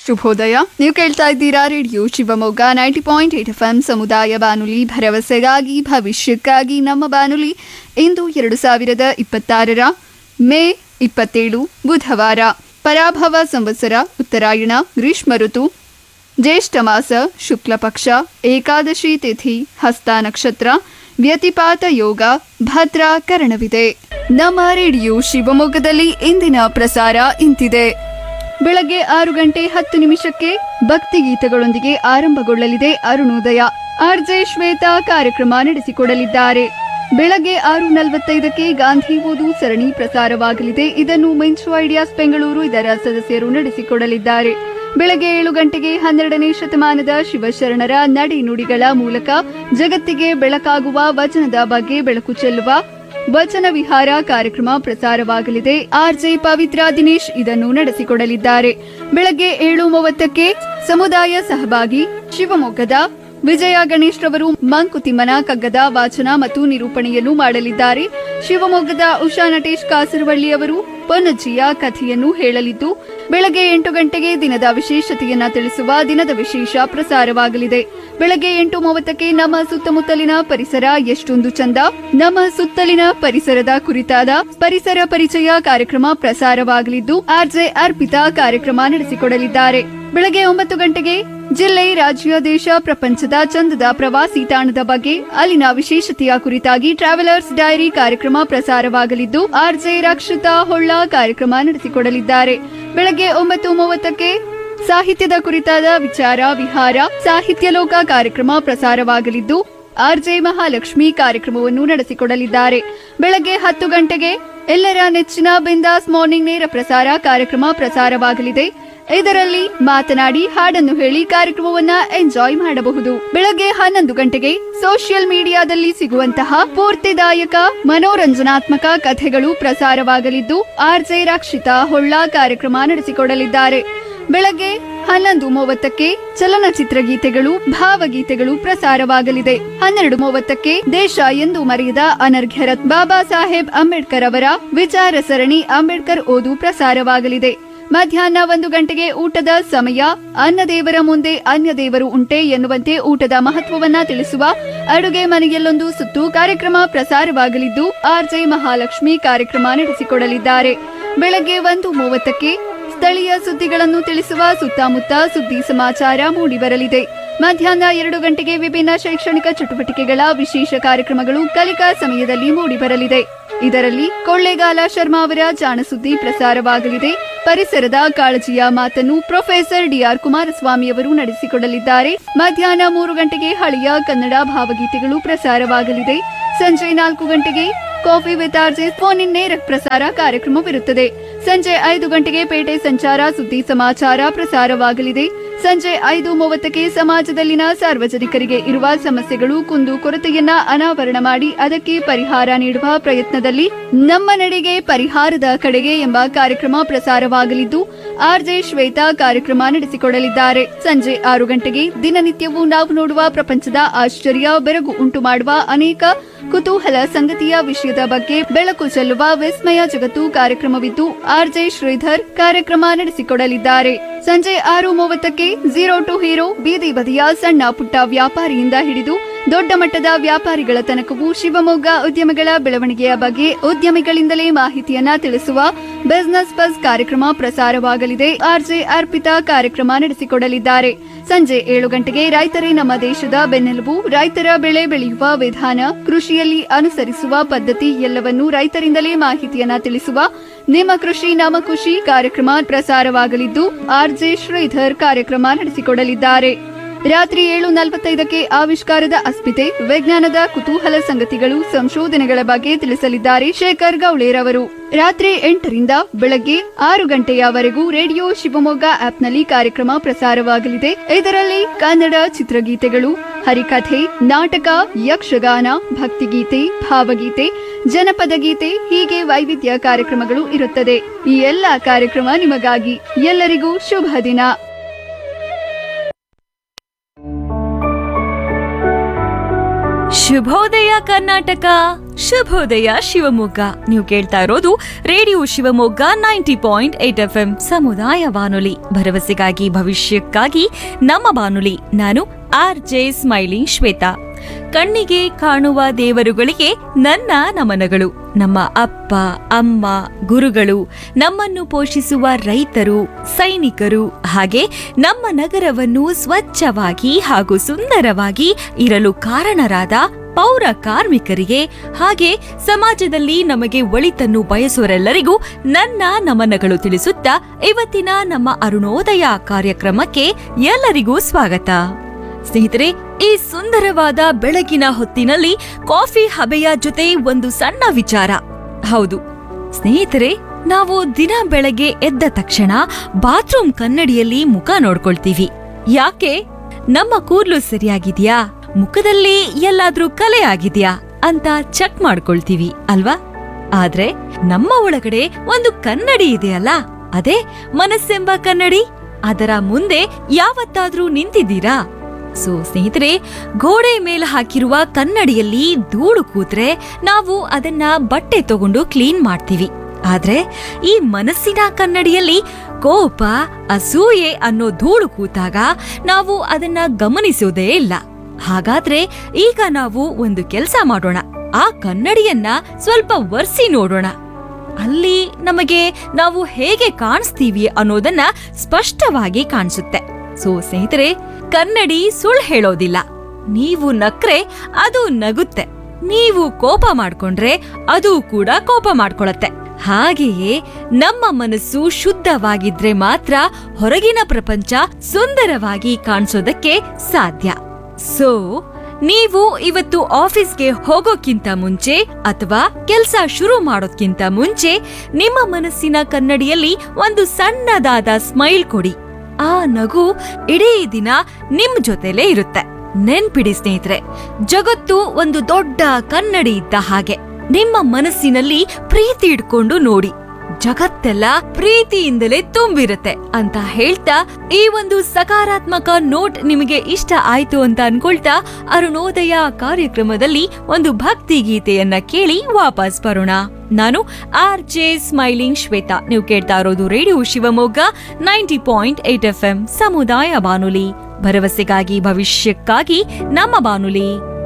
ಶುಭೋದಯ ನೀವು ಕೇಳ್ತಾ ಇದ್ದೀರಾ radio Shivamogga ninety point eight F M ಸಮುದಾಯ ಬಾನುಲಿ ಭರವಸೆಗಾಗಿ ಭವಿಷ್ಯಕ್ಕಾಗಿ ನಮ್ಮ ಬಾನುಲಿ ಇಂದು ಎರಡು ಸಾವಿರದ ಇಪ್ಪತ್ತಾರರ ಮೇ ಇಪ್ಪತ್ತೇಳು ಬುಧವಾರ ಪರಾಭವ ಸಂವತ್ಸರ ಉತ್ತರಾಯಣ ಗ್ರೀಷ್ಮ ಋತು ಜ್ಯೇಷ್ಠ ಮಾಸ ಶುಕ್ಲ ಪಕ್ಷ ಏಕಾದಶಿ ತಿಥಿ ಹಸ್ತ ನಕ್ಷತ್ರ ವ್ಯತಿಪಾತ ಯೋಗ ಭದ್ರ ಕರಣವಿದೆ ನಮ್ಮ ರೇಡಿಯೋ ಶಿವಮೊಗ್ಗದಲ್ಲಿ ಇಂದಿನ ಪ್ರಸಾರ ಇಂತಿದೆ ಬೆಳಗ್ಗೆ ಆರು ಗಂಟೆ ಹತ್ತು ನಿಮಿಷಕ್ಕೆ ಭಕ್ತಿ ಗೀತೆಗಳೊಂದಿಗೆ ಆರಂಭಗೊಳ್ಳಲಿದೆ ಅರುಣೋದಯ ಆರ್ಜೆ ಶ್ವೇತಾ ಕಾರ್ಯಕ್ರಮ ನಡೆಸಿಕೊಡಲಿದ್ದಾರೆ ಬೆಳಗ್ಗೆ ಆರು ನಲವತ್ತೈದಕ್ಕೆ ಗಾಂಧಿ ಓದು ಸರಣಿ ಪ್ರಸಾರವಾಗಲಿದೆ ಇದನ್ನು ಮೆಂಚು ಐಡಿಯಾಸ್ ಬೆಂಗಳೂರು ಇದರ ಸದಸ್ಯರು ನಡೆಸಿಕೊಡಲಿದ್ದಾರೆ ಬೆಳಗ್ಗೆ ಏಳು ಗಂಟೆಗೆ ಹನ್ನೆರಡನೇ ಶತಮಾನದ ಶಿವಶರಣರ ನಡೆ ನುಡಿಗಳ ಮೂಲಕ ಜಗತ್ತಿಗೆ ಬೆಳಕಾಗುವ ವಚನದ ಬಗ್ಗೆ ಬೆಳಕು ಚೆಲ್ಲುವ ವಚನ ವಿಹಾರ ಕಾರ್ಯಕ್ರಮ ಪ್ರಸಾರವಾಗಲಿದೆ ಆರ್ಜೆ ಪವಿತ್ರ ದಿನೇಶ್ ಇದನ್ನು ನಡೆಸಿಕೊಡಲಿದ್ದಾರೆ ಬೆಳಗ್ಗೆ ಏಳು ಮೂವತ್ತಕ್ಕೆ ಸಮುದಾಯ ಸಹಭಾಗಿ ಶಿವಮೊಗ್ಗದ ವಿಜಯ ಗಣೇಶ್ ರವರು ಮಂಕುತಿಮ್ಮನ ಕಗ್ಗದ ವಾಚನ ಮತ್ತು ನಿರೂಪಣೆಯನ್ನು ಮಾಡಲಿದ್ದಾರೆ ಶಿವಮೊಗ್ಗದ ಉಷಾ ನಟೇಶ್ ಕಾಸರವಳ್ಳಿ ಅವರು ಪೊನ್ನಜ್ಜಿಯ ಕಥೆಯನ್ನು ಹೇಳಲಿದ್ದು ಬೆಳಗ್ಗೆ ಎಂಟು ಗಂಟೆಗೆ ದಿನದ ವಿಶೇಷತೆಯನ್ನ ತಿಳಿಸುವ ದಿನದ ವಿಶೇಷ ಪ್ರಸಾರವಾಗಲಿದೆ ಬೆಳಗ್ಗೆ ಎಂಟು ಮೂವತ್ತಕ್ಕೆ ನಮ್ಮ ಸುತ್ತಮುತ್ತಲಿನ ಪರಿಸರ ಎಷ್ಟೊಂದು ಚಂದ ನಮ್ಮ ಸುತ್ತಲಿನ ಪರಿಸರದ ಕುರಿತಾದ ಪರಿಸರ ಪರಿಚಯ ಕಾರ್ಯಕ್ರಮ ಪ್ರಸಾರವಾಗಲಿದ್ದು ಆರ್ಜೆ ಅರ್ಪಿತಾ ಕಾರ್ಯಕ್ರಮ ನಡೆಸಿಕೊಡಲಿದ್ದಾರೆ ಬೆಳಗ್ಗೆ ಒಂಬತ್ತು ಗಂಟೆಗೆ ಜಿಲ್ಲೆ ರಾಜ್ಯ ದೇಶ ಪ್ರಪಂಚದ ಚಂದದ ಪ್ರವಾಸಿ ತಾಣದ ಬಗ್ಗೆ ಅಲ್ಲಿನ ವಿಶೇಷತೆಯ ಕುರಿತಾಗಿ ಟ್ರಾವೆಲರ್ಸ್ ಡೈರಿ ಕಾರ್ಯಕ್ರಮ ಪ್ರಸಾರವಾಗಲಿದ್ದು ಆರ್ಜೆ ರಕ್ಷಿತಾ ಹೊಳ್ಳ ಕಾರ್ಯಕ್ರಮ ನಡೆಸಿಕೊಡಲಿದ್ದಾರೆ ಬೆಳಗ್ಗೆ ಒಂಬತ್ತು ಮೂವತ್ತಕ್ಕೆ ಸಾಹಿತ್ಯದ ಕುರಿತಾದ ವಿಚಾರ ವಿಹಾರ ಸಾಹಿತ್ಯ ಲೋಕ ಕಾರ್ಯಕ್ರಮ ಪ್ರಸಾರವಾಗಲಿದ್ದು ಆರ್ಜೆ ಮಹಾಲಕ್ಷ್ಮಿ ಕಾರ್ಯಕ್ರಮವನ್ನು ನಡೆಸಿಕೊಡಲಿದ್ದಾರೆ ಬೆಳಗ್ಗೆ ಹತ್ತು ಗಂಟೆಗೆ ಎಲ್ಲರ ನೆಚ್ಚಿನ ಬಿಂದಾಸ್ ಮಾರ್ನಿಂಗ್ ನೇರ ಪ್ರಸಾರ ಕಾರ್ಯಕ್ರಮ ಪ್ರಸಾರವಾಗಲಿದೆ ಇದರಲ್ಲಿ ಮಾತನಾಡಿ ಹಾಡನ್ನು ಹೇಳಿ ಕಾರ್ಯಕ್ರಮವನ್ನ ಎಂಜಾಯ್ ಮಾಡಬಹುದು ಬೆಳಗ್ಗೆ ಹನ್ನೊಂದು ಗಂಟೆಗೆ ಸೋಷಿಯಲ್ ಮೀಡಿಯಾದಲ್ಲಿ ಸಿಗುವಂತಹ ಸ್ಫೂರ್ತಿದಾಯಕ ಮನೋರಂಜನಾತ್ಮಕ ಕಥೆಗಳು ಪ್ರಸಾರವಾಗಲಿದ್ದು ಆರ್ಜೆ ರಕ್ಷಿತಾ ಹೊಳ್ಳ ಕಾರ್ಯಕ್ರಮ ನಡೆಸಿಕೊಡಲಿದ್ದಾರೆ ಬೆಳಗ್ಗೆ ಹನ್ನೊಂದು ಮೂವತ್ತಕ್ಕೆ ಚಲನಚಿತ್ರ ಗೀತೆಗಳು ಭಾವಗೀತೆಗಳು ಪ್ರಸಾರವಾಗಲಿದೆ ಹನ್ನೆರಡು ಮೂವತ್ತಕ್ಕೆ ದೇಶ ಎಂದು ಮರೆಯದ ಅನರ್ಘ್ಯರತ್ ಬಾಬಾ ಸಾಹೇಬ್ ಅಂಬೇಡ್ಕರ್ ಅವರ ವಿಚಾರ ಸರಣಿ ಅಂಬೇಡ್ಕರ್ ಓದು ಪ್ರಸಾರವಾಗಲಿದೆ ಮಧ್ಯಾಹ್ನ ಒಂದು ಗಂಟೆಗೆ ಊಟದ ಸಮಯ ಅನ್ನದೇವರ ಮುಂದೆ ಅನ್ಯ ದೇವರು ಉಂಟೆ ಎನ್ನುವಂತೆ ಊಟದ ಮಹತ್ವವನ್ನ ತಿಳಿಸುವ ಅಡುಗೆ ಮನೆಯಲ್ಲೊಂದು ಸುತ್ತು ಕಾರ್ಯಕ್ರಮ ಪ್ರಸಾರವಾಗಲಿದ್ದು ಆರ್ಜೆ ಮಹಾಲಕ್ಷ್ಮಿ ಕಾರ್ಯಕ್ರಮ ನಡೆಸಿಕೊಡಲಿದ್ದಾರೆ ಬೆಳಗ್ಗೆ ಒಂದು ಮೂವತ್ತಕ್ಕೆ ಸ್ಥಳೀಯ ಸುದ್ದಿಗಳನ್ನು ತಿಳಿಸುವ ಸುತ್ತಮುತ್ತ ಸುದ್ದಿ ಸಮಾಚಾರ ಮೂಡಿಬರಲಿದೆ ಮಧ್ಯಾಹ್ನ ಎರಡು ಗಂಟೆಗೆ ವಿಭಿನ್ನ ಶೈಕ್ಷಣಿಕ ಚಟುವಟಿಕೆಗಳ ವಿಶೇಷ ಕಾರ್ಯಕ್ರಮಗಳು ಕಲಿಕಾ ಸಮಯದಲ್ಲಿ ಮೂಡಿಬರಲಿದೆ ಇದರಲ್ಲಿ ಕೊಳ್ಳೇಗಾಲ ಶರ್ಮಾ ಅವರ ಜಾಣಸುದ್ದಿ ಪ್ರಸಾರವಾಗಲಿದೆ ಪರಿಸರದ ಕಾಳಜಿಯ ಮಾತನ್ನು ಪ್ರೊಫೆಸರ್ ಡಿಆರ್ ಕುಮಾರಸ್ವಾಮಿ ಅವರು ನಡೆಸಿಕೊಡಲಿದ್ದಾರೆ ಮಧ್ಯಾಹ್ನ ಮೂರು ಗಂಟೆಗೆ ಹಳೆಯ ಕನ್ನಡ ಭಾವಗೀತೆಗಳು ಪ್ರಸಾರವಾಗಲಿದೆ ಸಂಜೆ ನಾಲ್ಕು ಗಂಟೆಗೆ coffee with RJ phone in ನೇರ ಪ್ರಸಾರ ಕಾರ್ಯಕ್ರಮವಿರುತ್ತದೆ ಸಂಜೆ ಐದು ಗಂಟೆಗೆ ಪೇಟೆ ಸಂಚಾರ ಸುದ್ದಿ ಸಮಾಚಾರ ಪ್ರಸಾರವಾಗಲಿದೆ ಸಂಜೆ ಐದು ಮೂವತ್ತಕ್ಕೆ ಸಮಾಜದಲ್ಲಿನ ಸಾರ್ವಜನಿಕರಿಗೆ ಇರುವ ಸಮಸ್ಯೆಗಳು ಕುಂದು ಕೊರತೆಯನ್ನ ಅನಾವರಣ ಮಾಡಿ ಅದಕ್ಕೆ ಪರಿಹಾರ ನೀಡುವ ಪ್ರಯತ್ನದಲ್ಲಿ ನಮ್ಮ ನಡೆಗೆ ಪರಿಹಾರದ ಕಡೆಗೆ ಎಂಬ ಕಾರ್ಯಕ್ರಮ ಪ್ರಸಾರವಾಗಲಿದ್ದು ಆರ್ಜೆ ಶ್ವೇತಾ ಕಾರ್ಯಕ್ರಮ ನಡೆಸಿಕೊಡಲಿದ್ದಾರೆ ಸಂಜೆ ಆರು ಗಂಟೆಗೆ ದಿನನಿತ್ಯವೂ ನಾವು ನೋಡುವ ಪ್ರಪಂಚದ ಆಶ್ಚರ್ಯ ಬೆರಗು ಉಂಟು ಮಾಡುವ ಅನೇಕ ಕುತೂಹಲ ಸಂಗತಿಯ ವಿಷಯದ ಬಗ್ಗೆ ಬೆಳಕು ಚೆಲ್ಲುವ ವಿಸ್ಮಯ ಜಗತ್ತು ಕಾರ್ಯಕ್ರಮವಿದ್ದು ಆರ್ಜೆ ಶ್ರೀಧರ್ ಕಾರ್ಯಕ್ರಮ ನಡೆಸಿಕೊಡಲಿದ್ದಾರೆ ಸಂಜೆ ಆರು ಮೂವತ್ತಕ್ಕೆ ಝೀರೋ ಟು ಹೀರೋ ಬೀದಿ ಬದಿಯ ಸಣ್ಣ ಪುಟ್ಟ ವ್ಯಾಪಾರಿಯಿಂದ ಹಿಡಿದು ದೊಡ್ಡ ಮಟ್ಟದ ವ್ಯಾಪಾರಿಗಳ ತನಕವೂ ಶಿವಮೊಗ್ಗ ಉದ್ಯಮಿಗಳ ಬೆಳವಣಿಗೆಯ ಬಗ್ಗೆ ಉದ್ಯಮಿಗಳಿಂದಲೇ ಮಾಹಿತಿಯನ್ನ ತಿಳಿಸುವ ಬಿಸಿನೆಸ್ ಬಸ್ ಕಾರ್ಯಕ್ರಮ ಪ್ರಸಾರವಾಗಲಿದೆ ಆರ್ಜೆ ಅರ್ಪಿತಾ ಕಾರ್ಯಕ್ರಮ ನಡೆಸಿಕೊಡಲಿದ್ದಾರೆ ಸಂಜೆ ಏಳು ಗಂಟೆಗೆ ರೈತರೇ ನಮ್ಮ ದೇಶದ ಬೆನ್ನೆಲುಬು ರೈತರ ಬೆಳೆ ಬೆಳೆಯುವ ವಿಧಾನ ಕೃಷಿಯಲ್ಲಿ ಅನುಸರಿಸುವ ಪದ್ಧತಿ ಎಲ್ಲವನ್ನೂ ರೈತರಿಂದಲೇ ಮಾಹಿತಿಯನ್ನ ತಿಳಿಸುವ ನಿಮ್ಮ ಕೃಷಿ ನಮ್ಮ ಖುಷಿ ಕಾರ್ಯಕ್ರಮ ಪ್ರಸಾರವಾಗಲಿದ್ದು ಆರ್ಜೆ ಶ್ರೀಧರ್ ಕಾರ್ಯಕ್ರಮ ನಡೆಸಿಕೊಡಲಿದ್ದಾರೆ ರಾತ್ರಿ ಏಳು ನಲವತ್ತೈದಕ್ಕೆ ಆವಿಷ್ಕಾರದ ಅಸ್ಮಿತೆ ವಿಜ್ಞಾನದ ಕುತೂಹಲ ಸಂಗತಿಗಳು ಸಂಶೋಧನೆಗಳ ಬಗ್ಗೆ ತಿಳಿಸಲಿದ್ದಾರೆ ಶೇಖರ್ ಗೌಳೇರವರು ರಾತ್ರಿ ಎಂಟರಿಂದ ಬೆಳಗ್ಗೆ ಆರು ಗಂಟೆಯವರೆಗೂ ರೇಡಿಯೋ ಶಿವಮೊಗ್ಗ ಆಪ್ನಲ್ಲಿ ಕಾರ್ಯಕ್ರಮ ಪ್ರಸಾರವಾಗಲಿದೆ ಇದರಲ್ಲಿ ಕನ್ನಡ ಚಿತ್ರಗೀತೆಗಳು ಹರಿಕಥೆ ನಾಟಕ ಯಕ್ಷಗಾನ ಭಕ್ತಿಗೀತೆ ಭಾವಗೀತೆ ಜನಪದ ಗೀತೆ ಹೀಗೆ ವೈವಿಧ್ಯ ಕಾರ್ಯಕ್ರಮಗಳು ಇರುತ್ತದೆ ಈ ಎಲ್ಲಾ ಕಾರ್ಯಕ್ರಮ ನಿಮಗಾಗಿ ಎಲ್ಲರಿಗೂ ಶುಭ ದಿನ ಶುಭೋದಯ ಕರ್ನಾಟಕ ಶುಭೋದಯ ಶಿವಮೊಗ್ಗ ನೀವು ಕೇಳ್ತಾ ಇರೋದು radio Shivamogga ninety point eight F M ಸಮುದಾಯ ಬಾನುಲಿ ಭರವಸೆಗಾಗಿ ಭವಿಷ್ಯಕ್ಕಾಗಿ ನಮ್ಮ ಬಾನುಲಿ ನಾನು ಆರ್ ಜೆ ಸ್ಮೈಲಿಂಗ್ ಶ್ವೇತಾ ಕಣ್ಣಿಗೆ ಕಾಣುವ ದೇವರುಗಳಿಗೆ ನನ್ನ ನಮನಗಳು ನಮ್ಮ ಅಪ್ಪ ಅಮ್ಮ ಗುರುಗಳು ನಮ್ಮನ್ನು ಪೋಷಿಸುವ ರೈತರು ಸೈನಿಕರು ಹಾಗೆ ನಮ್ಮ ನಗರವನ್ನು ಸ್ವಚ್ಛವಾಗಿ ಹಾಗೂ ಸುಂದರವಾಗಿ ಇರಲು ಕಾರಣರಾದ ಪೌರ ಕಾರ್ಮಿಕರಿಗೆ ಹಾಗೆ ಸಮಾಜದಲ್ಲಿ ನಮಗೆ ಒಳಿತನ್ನು ಬಯಸುವರೆಲ್ಲರಿಗೂ ನನ್ನ ನಮನಗಳು ತಿಳಿಸುತ್ತಾ ಇವತ್ತಿನ ನಮ್ಮ ಅರುಣೋದಯ ಕಾರ್ಯಕ್ರಮಕ್ಕೆ ಎಲ್ಲರಿಗೂ ಸ್ವಾಗತ ಸ್ನೇಹಿತರೆ ಈ ಸುಂದರವಾದ ಬೆಳಗಿನ ಹೊತ್ತಿನಲ್ಲಿ ಕಾಫಿ ಹಬೆಯ ಜೊತೆ ಒಂದು ಸಣ್ಣ ವಿಚಾರ ಹೌದು ಸ್ನೇಹಿತರೆ ನಾವು ದಿನ ಬೆಳಗ್ಗೆ ಎದ್ದ ತಕ್ಷಣ ಬಾತ್ರೂಮ್ ಕನ್ನಡಿಯಲ್ಲಿ ಮುಖ ನೋಡ್ಕೊಳ್ತೀವಿ ಯಾಕೆ ನಮ್ಮ ಕೂರ್ಲು ಸರಿಯಾಗಿದ್ಯಾ ಮುಖದಲ್ಲಿ ಎಲ್ಲಾದ್ರೂ ಕಲೆ ಆಗಿದ್ಯಾ ಅಂತ ಚೆಕ್ ಮಾಡ್ಕೊಳ್ತೀವಿ ಅಲ್ವಾ ಆದ್ರೆ ನಮ್ಮ ಒಳಗಡೆ ಒಂದು ಕನ್ನಡಿ ಇದೆಯಲ್ಲ ಅದೇ ಮನಸ್ಸೆಂಬ ಕನ್ನಡಿ ಅದರ ಮುಂದೆ ಯಾವತ್ತಾದ್ರೂ ನಿಂತಿದ್ದೀರಾ ಸೊ ಸ್ನೇಹಿತರೆ ಗೋಡೆ ಮೇಲೆ ಹಾಕಿರುವ ಕನ್ನಡಿಯಲ್ಲಿ ಧೂಳು ಕೂತ್ರೆ ನಾವು ಅದನ್ನ ಬಟ್ಟೆ ತಗೊಂಡು ಕ್ಲೀನ್ ಮಾಡ್ತೀವಿ ಆದ್ರೆ ಈ ಮನಸ್ಸಿನ ಕನ್ನಡಿಯಲ್ಲಿ ಕೋಪ ಅಸೂಯೆ ಅನ್ನೋ ಧೂಳು ಕೂತಾಗ ನಾವು ಅದನ್ನ ಗಮನಿಸೋದೇ ಇಲ್ಲ ಹಾಗಾದ್ರೆ ಈಗ ನಾವು ಒಂದು ಕೆಲಸ ಮಾಡೋಣ ಆ ಕನ್ನಡಿಯನ್ನ ಸ್ವಲ್ಪ ಒರ್ಸಿ ನೋಡೋಣ ಅಲ್ಲಿ ನಮಗೆ ನಾವು ಹೇಗೆ ಕಾಣಿಸ್ತೀವಿ ಅನ್ನೋದನ್ನ ಸ್ಪಷ್ಟವಾಗಿ ಕಾಣಿಸುತ್ತೆ ಸೊ ಸ್ನೇಹಿತರೆ ಕನ್ನಡಿ ಸುಳ್ಳು ಹೇಳೋದಿಲ್ಲ ನೀವು ನಕ್ರೆ ಅದು ನಗುತ್ತೆ ನೀವು ಕೋಪ ಮಾಡ್ಕೊಂಡ್ರೆ ಅದು ಕೂಡ ಕೋಪ ಮಾಡ್ಕೊಳತ್ತೆ ಹಾಗೆಯೇ ನಮ್ಮ ಮನಸ್ಸು ಶುದ್ಧವಾಗಿದ್ರೆ ಮಾತ್ರ ಹೊರಗಿನ ಪ್ರಪಂಚ ಸುಂದರವಾಗಿ ಕಾಣಿಸೋದಕ್ಕೆ ಸಾಧ್ಯ ಸೊ ನೀವು ಇವತ್ತು ಆಫೀಸ್ಗೆ ಹೋಗೋಕ್ಕಿಂತ ಮುಂಚೆ ಅಥವಾ ಕೆಲಸ ಶುರು ಮಾಡೋದ್ಕಿಂತ ಮುಂಚೆ ನಿಮ್ಮ ಮನಸ್ಸಿನ ಕನ್ನಡಿಯಲ್ಲಿ ಒಂದು ಸಣ್ಣದಾದ ಸ್ಮೈಲ್ ಕೊಡಿ ಆ ನಗು ಇಡೀ ದಿನ ನಿಮ್ ಜೊತೆಲೇ ಇರುತ್ತೆ ನೆನ್ಪಿಡಿ ಸ್ನೇಹಿತರೆ ಜಗತ್ತು ಒಂದು ದೊಡ್ಡ ಕನ್ನಡಿ ಇದ್ದ ಹಾಗೆ ನಿಮ್ಮ ಮನಸ್ಸಿನಲ್ಲಿ ಪ್ರೀತಿ ಇಟ್ಕೊಂಡು ನೋಡಿ ಜಗತ್ತೆಲ್ಲ ಪ್ರೀತಿಯಿಂದಲೇ ತುಂಬಿರುತ್ತೆ ಅಂತ ಹೇಳ್ತಾ ಈ ಒಂದು ಸಕಾರಾತ್ಮಕ ನೋಟ್ ನಿಮಗೆ ಇಷ್ಟ ಆಯ್ತು ಅಂತ ಅನ್ಕೊಳ್ತಾ ಅರುಣೋದಯ ಕಾರ್ಯಕ್ರಮದಲ್ಲಿ ಒಂದು ಭಕ್ತಿ ಗೀತೆಯನ್ನ ಕೇಳಿ ವಾಪಸ್ ಬರೋಣ ನಾನು ಆರ್ ಜೆ ಸ್ಮೈಲಿಂಗ್ ಶ್ವೇತಾ ನೀವು ಕೇಳ್ತಾ ಇರೋದು radio Shivamogga ninety point eight F M ಸಮುದಾಯ ಬಾನುಲಿ ಭರವಸೆಗಾಗಿ ಭವಿಷ್ಯಕ್ಕಾಗಿ ನಮ್ಮ ಬಾನುಲಿ